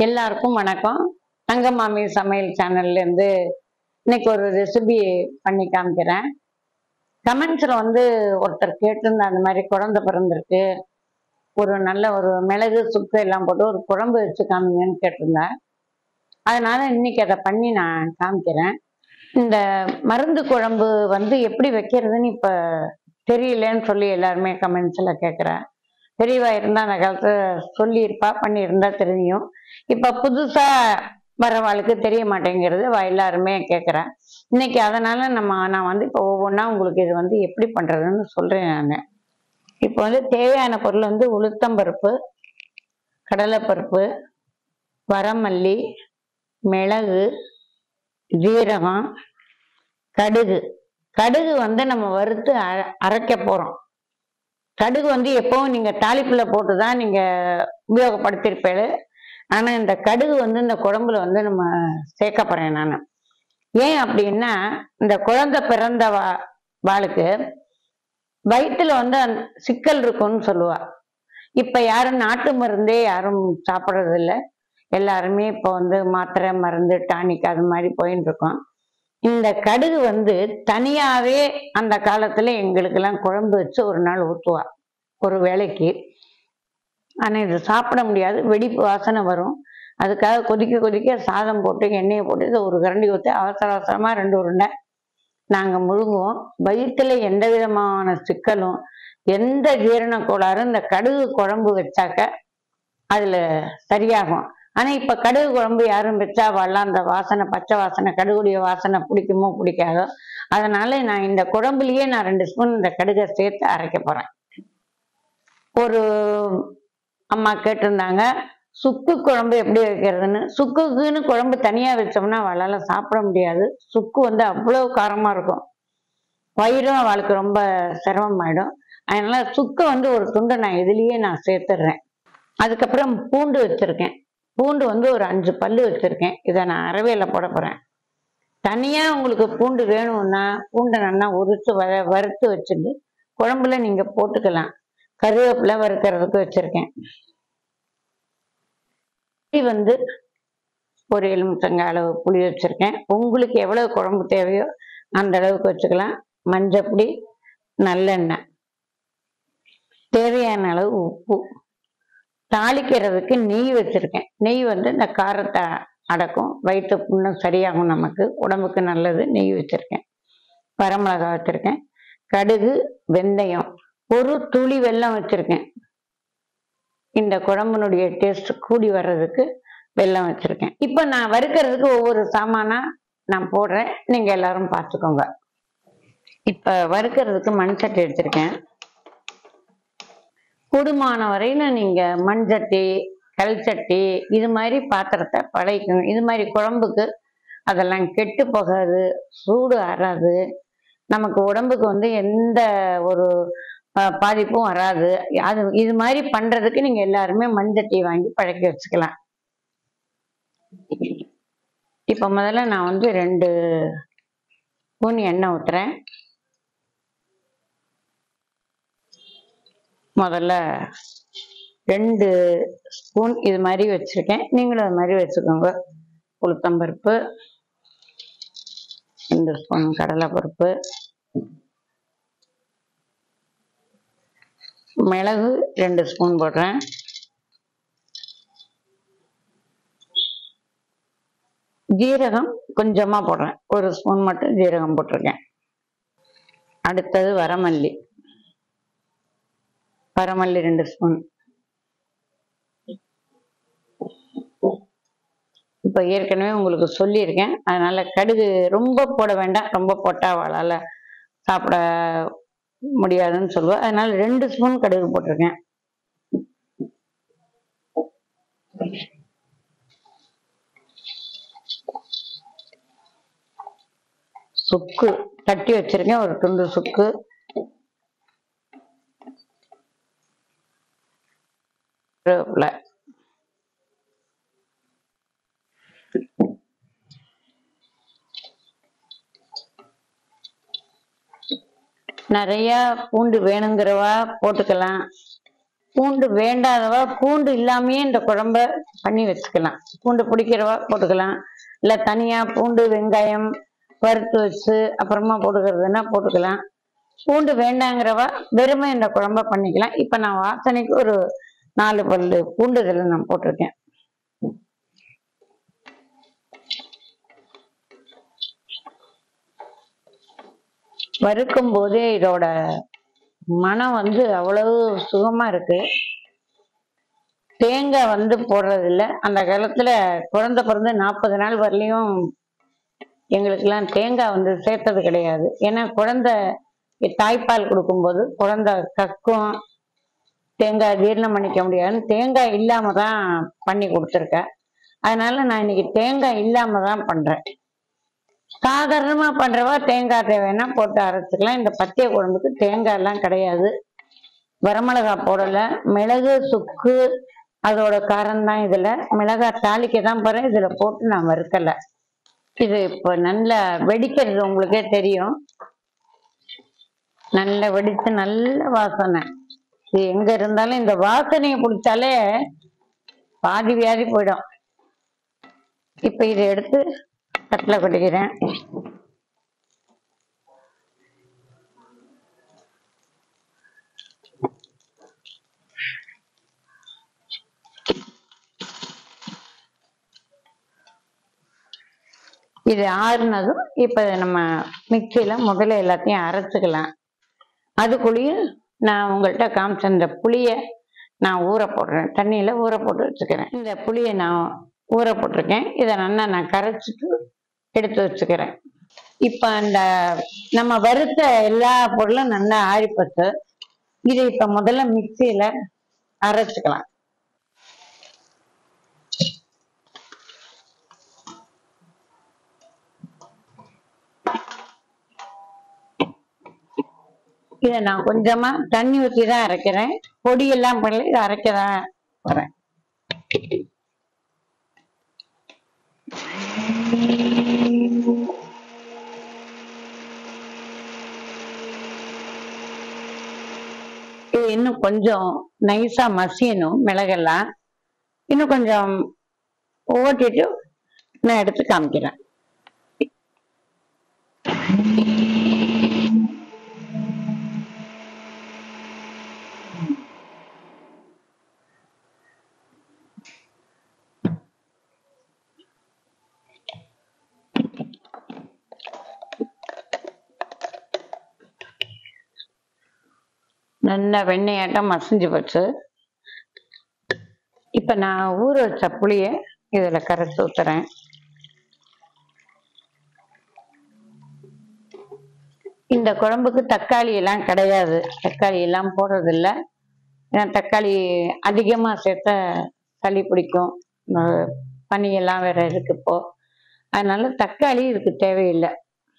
எல்லாருக்கும் வணக்கம் தங்கமாமி சமையல் சேனல்ல இருந்து இன்னைக்கு ஒரு ரெசிபி பண்ணி காமிக்கிறேன் கமெண்ட்ஸ்ல வந்து ஒருத்தர் கேட்டிருந்த அந்த மாதிரி குழந்தை பிறந்திருக்கு ஒரு நல்ல ஒரு மிளகு சுக்கு எல்லாம் போட்டு ஒரு குழம்பு வச்சு காமிங்கன்னு கேட்டிருந்தேன் அதனால இன்னைக்கு அதை பண்ணி நான் காமிக்கிறேன் இந்த மருந்து குழம்பு வந்து எப்படி வைக்கிறதுன்னு இப்ப தெரியலன்னு சொல்லி எல்லாருமே கமெண்ட்ஸ்ல கேட்குறேன் பெரியவா இருந்தா அந்த காலத்துல சொல்லியிருப்பா பண்ணியிருந்தா தெரியும் இப்ப புதுசா வரவாளுக்கு தெரிய மாட்டேங்கிறது அவ எல்லாருமே கேட்குறேன் இன்னைக்கு அதனால நம்ம நான் வந்து இப்போ ஒவ்வொன்றா உங்களுக்கு இது வந்து எப்படி பண்றதுன்னு சொல்றேன் நான் இப்போ வந்து தேவையான பொருள் வந்து உளுத்தம்பருப்பு கடலைப்பருப்பு வரமல்லி மிளகு ஜீரகம் கடுகு கடுகு வந்து நம்ம வறுத்து அர- அரைக்க போறோம் கடுகு வந்து எப்பவும் நீங்க தாளிப்புல போட்டு தான் நீங்க உபயோகப்படுத்திருப்பேன் ஆனா இந்த கடுகு வந்து இந்த குழம்புல வந்து நம்ம சேர்க்க போறேன் நான் ஏன் அப்படின்னா இந்த குழந்தை பிறந்த வா வாளுக்கு வயிற்றுல வந்து அந்த சிக்கல் இருக்கும்னு சொல்லுவா இப்ப யாரும் நாட்டு மருந்தே யாரும் சாப்பிட்றது இல்ல எல்லாருமே இப்போ வந்து மாத்திரை மருந்து டானிக் அது மாதிரி போயின்னு இருக்கோம் இந்த கடுகு வந்து தனியாவே அந்த காலத்துல எங்களுக்கெல்லாம் குழம்பு வச்சு ஒரு நாள் ஊத்துவா ஒரு வேளைக்கு ஆனா இது சாப்பிட முடியாது வெடிப்பு வாசனை வரும் அதுக்காக கொதிக்க கொதிக்க சாதம் போட்டு எண்ணெயை போட்டு இதை ஒரு கரண்டி ஊற்றி அவசர அவசரமா ரெண்டு உருண்டை நாங்க முழுங்குவோம் வயிற்றுல எந்த விதமான சிக்கலும் எந்த ஜீரண கோளாறும் இந்த கடுகு குழம்பு வச்சாக்க அதுல சரியாகும் ஆனா இப்ப கடுகு குழம்பு யாரும் வச்சா வரலாம் அந்த வாசனை பச்சை வாசனை கடுகுடைய வாசனை பிடிக்குமோ பிடிக்காதோ அதனால நான் இந்த குழம்புலயே நான் ரெண்டு ஸ்பூன் இந்த கடுகை சேர்த்து அரைக்க போறேன் ஒரு அம்மா கேட்டிருந்தாங்க சுக்கு குழம்பு எப்படி வைக்கிறதுன்னு சுக்குக்குன்னு குழம்பு தனியா வச்சோம்னா அவளால சாப்பிட முடியாது சுக்கு வந்து அவ்வளவு காரமா இருக்கும் வயிறும் அவளுக்கு ரொம்ப சிரமமாயிடும் அதனால சுக்கு வந்து ஒரு துண்டை நான் இதுலயே நான் சேர்த்துடுறேன் அதுக்கப்புறம் பூண்டு வச்சிருக்கேன் பூண்டு வந்து ஒரு அஞ்சு பல்லு வச்சிருக்கேன் இதை நான் அரவையில போட போறேன் தனியா உங்களுக்கு பூண்டு வேணும்னா பூண்டை நல்லா உரிச்சு வ வறுத்து வச்சுட்டு குழம்புல நீங்க போட்டுக்கலாம் கருவேப்பிலை வறுக்கிறதுக்கு வச்சிருக்கேன் புளி வந்து ஒரு எலுமிச்சங்காய் அளவு புளி வச்சிருக்கேன் உங்களுக்கு எவ்வளவு குழம்பு தேவையோ அந்த அளவுக்கு வச்சுக்கலாம் மஞ்சப்பொடி நல்லெண்ணெய் தேவையான அளவு உப்பு தாளிக்கிறதுக்கு நெய் வச்சிருக்கேன் நெய் வந்து இந்த காரத்தை அடக்கும் வயிற்று புண்ணும் சரியாகும் நமக்கு உடம்புக்கு நல்லது நெய் வச்சிருக்கேன் வரமிளகாய் வச்சிருக்கேன் கடுகு வெந்தயம் ஒரு துளி வெல்லம் வச்சிருக்கேன் இந்த குழம்புனுடைய டேஸ்ட் கூடி வர்றதுக்கு வெல்லம் வச்சிருக்கேன் இப்போ நான் வறுக்கிறதுக்கு ஒவ்வொரு சாமானா நான் போடுறேன் நீங்க எல்லாரும் பார்த்துக்கோங்க இப்ப வறுக்கிறதுக்கு மண் சட்டி எடுத்திருக்கேன் கூடுமான வரையில நீங்க மண் சட்டி கல் சட்டி இது மாதிரி பாத்திரத்தை பழகிக்கணும் இது மாதிரி குழம்புக்கு அதெல்லாம் கெட்டு போகாது சூடு ஆறாது நமக்கு உடம்புக்கு வந்து எந்த ஒரு அஹ், பாதிப்பும் வராது அது இது மாதிரி பண்றதுக்கு நீங்க எல்லாருமே மண் சட்டி வாங்கி பழக்கி வச்சுக்கலாம் இப்ப முதல்ல நான் வந்து ரெண்டு ஸ்பூன் எண்ணெய் ஊத்துறேன் முதல்ல ரெண்டு ஸ்பூன் இது மாதிரி வச்சிருக்கேன் நீங்களும் அது மாதிரி வச்சுக்கோங்க உளுத்தம்பருப்பு ரெண்டு ஸ்பூன் கடலைப்பருப்பு மிளகு ரெண்டு ஸ்பூன் போடுறேன் ஜீரகம் கொஞ்சமா போடுறேன் ஒரு ஸ்பூன் மட்டும் ஜீரகம் போட்டிருக்கேன் அடுத்தது வரமல்லி வரமல்லி ரெண்டு ஸ்பூன் இப்ப ஏற்கனவே உங்களுக்கு சொல்லியிருக்கேன் அதனால கடுகு ரொம்ப போட வேண்டாம் ரொம்ப போட்டா அவளால சாப்பிட முடியாதுன்னு சொல்லுவா அதனால ரெண்டு ஸ்பூன் கடுகு போட்டிருக்கேன் சுக்கு தட்டி வச்சிருக்கேன் ஒரு துண்டு சுக்கு கருவேப்பிலை நிறைய பூண்டு வேணுங்கிறவா போட்டுக்கலாம் பூண்டு வேண்டாதவா பூண்டு இல்லாமயே இந்த குழம்ப பண்ணி வச்சுக்கலாம் பூண்டு பிடிக்கிறவா போட்டுக்கலாம் இல்ல தனியா பூண்டு வெங்காயம் வறுத்து வச்சு அப்புறமா போட்டுக்கிறதுனா போட்டுக்கலாம் பூண்டு வேண்டாங்கிறவா வெறுமை இந்த குழம்ப பண்ணிக்கலாம் இப்ப நான் வாசனைக்கு ஒரு நாலு பல்லு பூண்டு இதில் நான் போட்டிருக்கேன் வறுக்கும் போதே இதோட மனம் வந்து அவ்வளவு சுகமா இருக்கு தேங்காய் வந்து போடுறது இல்ல அந்த காலத்துல குழந்தை பிறந்து நாற்பது நாள் வரலையும் எங்களுக்கெல்லாம் தேங்காய் வந்து சேர்த்தது கிடையாது ஏன்னா குழந்தை தாய்ப்பால் கொடுக்கும்போது குழந்தை கக்கும் தேங்காய் ஜீரணம் பண்ணிக்க முடியாதுன்னு தேங்காய் இல்லாம தான் பண்ணி கொடுத்துருக்கேன் அதனால நான் இன்னைக்கு தேங்காய் இல்லாம தான் பண்றேன் சாதாரணமா பண்றவா தேங்காய் தேவைன்னா போட்டு அரைச்சிக்கலாம் இந்த பத்திய குழம்புக்கு தேங்காய் எல்லாம் கிடையாது வரமிளகாய் போடல மிளகு சுக்கு அதோட காரம் தான் இதுல மிளகாய் தாளிக்க தான் போறேன் இதுல போட்டு நான் வறுக்கல இது இப்போ நல்லா வெடிக்கிறது உங்களுக்கே தெரியும் நல்ல வெடிச்சு நல்ல வாசனை இது எங்க இருந்தாலும் இந்த வாசனையை பிடிச்சாலே பாதி வியாதி போயிடும் இப்ப இதை எடுத்து தட்டில் கொட்டிக்கிறேன் இது ஆறுனதும் இப்ப நம்ம மிக்சியில முதல்ல எல்லாத்தையும் அரைச்சுக்கலாம் அதுக்குள்ளேயும் நான் உங்கள்கிட்ட காமிச்ச இந்த புளிய நான் ஊற போடுறேன் தண்ணியில ஊற போட்டு வச்சுக்கிறேன் இந்த புளியை நான் ஊற போட்டிருக்கேன் இதை நல்லா நான் கரைச்சிட்டு எடுத்து வச்சுக்கிறேன் இப்ப அந்த நம்ம வறுத்த எல்லா பொருளும் நல்லா ஆறிப்பட்டு இதை இப்ப முதல்ல மிக்சியில அரைச்சுக்கலாம் இதை நான் கொஞ்சமா தண்ணி ஊற்றி தான் அரைக்கிறேன் பொடியெல்லாம் பண்ணி இதை அரைக்க தான் வரேன் இது இன்னும் கொஞ்சம் நைஸா மசியணும் மிளகெல்லாம் இன்னும் கொஞ்சம் ஓட்டிட்டு நான் எடுத்து காமிக்கிறேன் நல்லா வெண்ணெயாட்டம் மசிஞ்சு போச்சு இப்ப நான் ஊற வச்ச புளிய இதுல கரைச்சு ஊத்துறேன் இந்த குழம்புக்கு தக்காளி எல்லாம் கிடையாது தக்காளி எல்லாம் போடுறது இல்ல ஏன்னா தக்காளி அதிகமா சேர்த்தா சளி பிடிக்கும் அஹ் பனி எல்லாம் வேற இருக்கு இப்போ அதனால தக்காளி இதுக்கு தேவையில்லை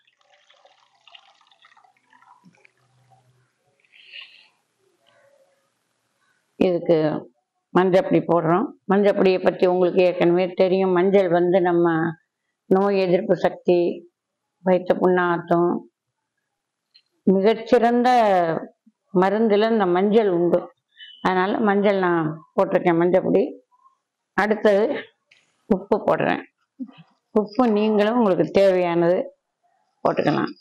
இதுக்கு மஞ்சப்பொடி போடுறோம் மஞ்சப்பொடியை பற்றி உங்களுக்கு ஏற்கனவே தெரியும் மஞ்சள் வந்து நம்ம நோய் எதிர்ப்பு சக்தி வயிற்று புண்ணாத்தும் மிகச்சிறந்த மருந்துல இந்த மஞ்சள் உண்டு அதனால மஞ்சள் நான் போட்டிருக்கேன் மஞ்சப்பொடி அடுத்தது உப்பு போடுறேன் உப்பு நீங்களும் உங்களுக்கு தேவையானது போட்டுக்கலாம்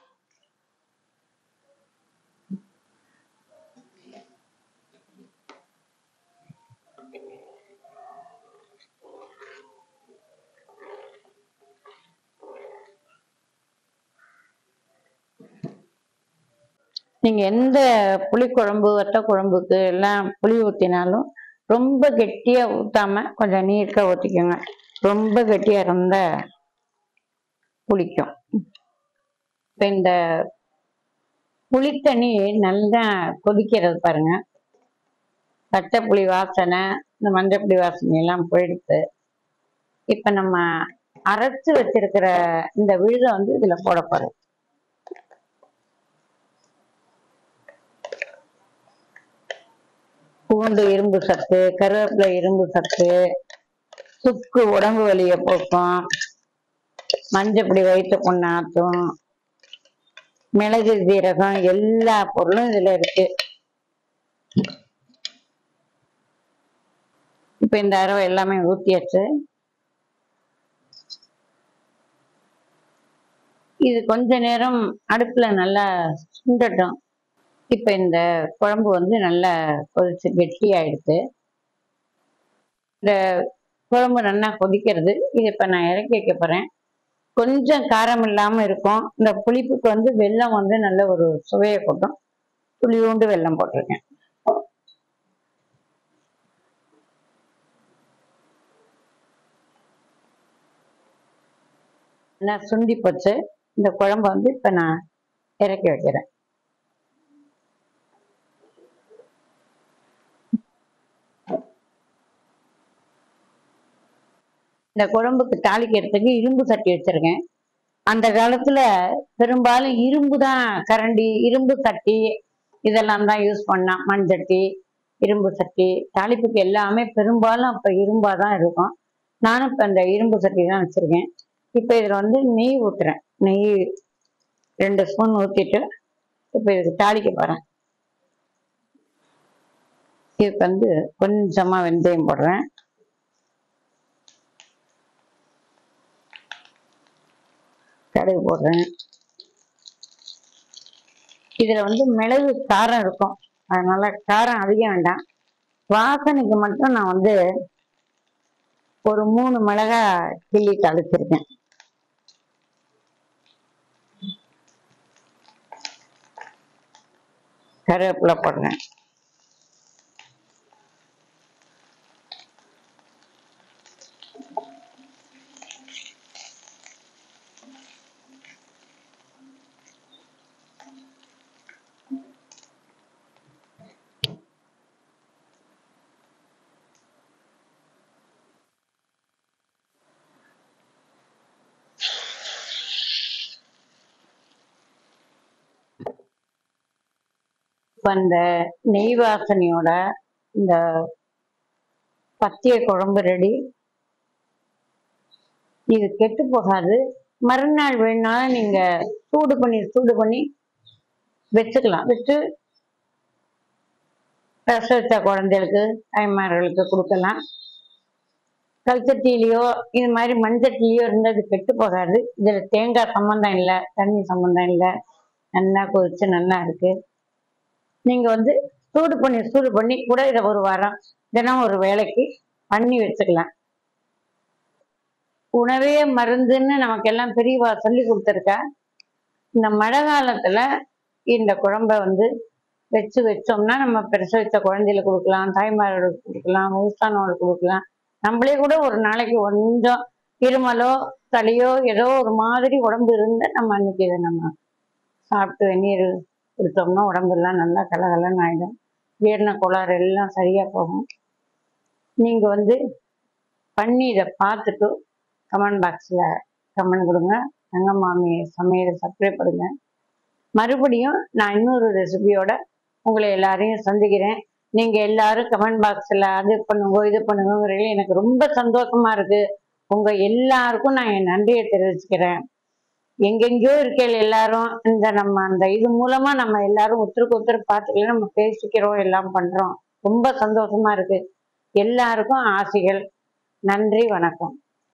நீங்க எந்த புளிக்குழம்பு வத்த குழம்புக்கு எல்லாம் புளி ஊத்தினாலும் ரொம்ப கெட்டியா ஊத்தாம கொஞ்சம் நீர்க்க ஊத்திக்கோங்க ரொம்ப கெட்டியா இருந்தா புளிக்கும் இப்ப இந்த புளித்தண்ணி நல்லா கொதிக்கிறது பாருங்க பச்சை புளி வாசனை இந்த மஞ்சள் புளி வாசனை எல்லாம் போயிடுத்து இப்ப நம்ம அரைச்சு வச்சிருக்கிற இந்த விழுதை வந்து இதுல போட போறோம் பூண்டு இரும்பு சத்து கருவேப்பிலை இரும்பு சத்து சுக்கு உடம்பு வலியை போக்கும் மஞ்சப்பொடி வயிற்று புண்ணாத்தும் மிளகு சீரகம் எல்லா பொருளும் இதுல இருக்கு இப்போ இந்த அரவை எல்லாமே ஊற்றியாச்சு இது கொஞ்ச நேரம் அடுப்புல நல்லா சுண்டட்டும் இப்போ இந்த குழம்பு வந்து நல்லா கொதிச்சு கெட்டி ஆயிடுது இந்த குழம்பு நல்லா கொதிக்கிறது இது இப்போ நான் இறக்கி வைக்க போறேன் கொஞ்சம் காரம் இல்லாம இருக்கும் இந்த புளிப்புக்கு வந்து வெல்லம் வந்து நல்ல ஒரு சுவையை கொட்டும் புளியூண்டு வெல்லம் போட்டிருக்கேன் நல்லா சுண்டி போச்சு இந்த குழம்பு வந்து இப்போ நான் இறக்கி வைக்கிறேன் இந்த குழம்புக்கு தாளிக்கிறதுக்கு இரும்பு சட்டி வச்சிருக்கேன் அந்த காலத்துல பெரும்பாலும் இரும்பு தான் கரண்டி இரும்பு சட்டி இதெல்லாம் தான் யூஸ் பண்ணா மண் சட்டி இரும்பு சட்டி தாளிப்புக்கு எல்லாமே பெரும்பாலும் அப்ப இரும்பா தான் இருக்கும் நானும் இப்ப அந்த இரும்பு சட்டி தான் வச்சிருக்கேன் இப்ப இதுல வந்து நெய் ஊத்துறேன் நெய் ரெண்டு ஸ்பூன் ஊத்திட்டு இப்ப இதுக்கு தாளிக்க போறேன் இதுக்கு வந்து கொஞ்சமா வெந்தயம் போடுறேன் கடுகு போடுறேன் இதுல வந்து மிளகு காரம் இருக்கும் அதனால காரம் அதிகம் வேண்டாம் வாசனைக்கு மட்டும் நான் வந்து ஒரு மூணு மிளகா கிள்ளி தளிச்சிருக்கேன் கருவேப்பிலை போடுறேன் இப்போ இந்த நெய் வாசனையோட இந்த பத்திய குழம்பு ரெடி இது கெட்டு போகாது மறுநாள் வேணாலும் நீங்க சூடு பண்ணி சூடு பண்ணி வச்சுக்கலாம் வச்சு பிரசவித்த குழந்தைகளுக்கு தாய்மார்களுக்கு கொடுக்கலாம் கல்சட்டிலேயோ இது மாதிரி மண்சட்டிலேயோ இருந்தது கெட்டு போகாது இதுல தேங்காய் சம்மந்தம் இல்லை தண்ணி சம்மந்தம் இல்லை நல்லா கொதிச்சு நல்லா இருக்கு நீங்க வந்து சூடு பண்ணி சூடு பண்ணி கூட இதை ஒரு வாரம் தினம் ஒரு வேலைக்கு பண்ணி வச்சுக்கலாம் உணவே மருந்துன்னு நமக்கு எல்லாம் பெரியவா சொல்லி கொடுத்துருக்கா இந்த மழை காலத்துல இந்த குழம்ப வந்து வச்சு வச்சோம்னா நம்ம பிரசவித்த குழந்தைகளுக்கு கொடுக்கலாம் தாய்மார்களுக்கு கொடுக்கலாம் வயசானவர்களுக்கு கொடுக்கலாம் நம்மளே கூட ஒரு நாளைக்கு கொஞ்சம் இருமலோ சளியோ ஏதோ ஒரு மாதிரி உடம்பு இருந்து நம்ம அன்னைக்கு இதை நம்ம சாப்பிட்டு வெந்நீர் கொடுத்தோம்னா உடம்பெல்லாம் நல்லா கலகலன்னு ஆயிடும் ஜீரண கோளாறு எல்லாம் சரியா போகும் நீங்க வந்து பண்ணி இதை பார்த்துட்டு கமெண்ட் பாக்ஸில் கமெண்ட் கொடுங்க தங்கமாமி சமையலை சப்ஸ்கிரைப் பண்ணுங்க மறுபடியும் நான் இன்னொரு ரெசிபியோட உங்களை எல்லாரையும் சந்திக்கிறேன் நீங்க எல்லாரும் கமெண்ட் பாக்ஸில் அது பண்ணுங்க இது பண்ணுங்கிறது எனக்கு ரொம்ப சந்தோஷமா இருக்கு உங்க எல்லாருக்கும் நான் என் நன்றியை தெரிவிச்சுக்கிறேன் எங்கெங்கேயோ இருக்கேள் எல்லாரும் இந்த நம்ம அந்த இது மூலமா நம்ம எல்லாரும் ஒருத்தருக்கு ஒருத்தர் பார்த்துக்கலாம் நம்ம பேசிக்கிறோம் எல்லாம் பண்றோம் ரொம்ப சந்தோஷமா இருக்கு எல்லாருக்கும் ஆசைகள் நன்றி வணக்கம்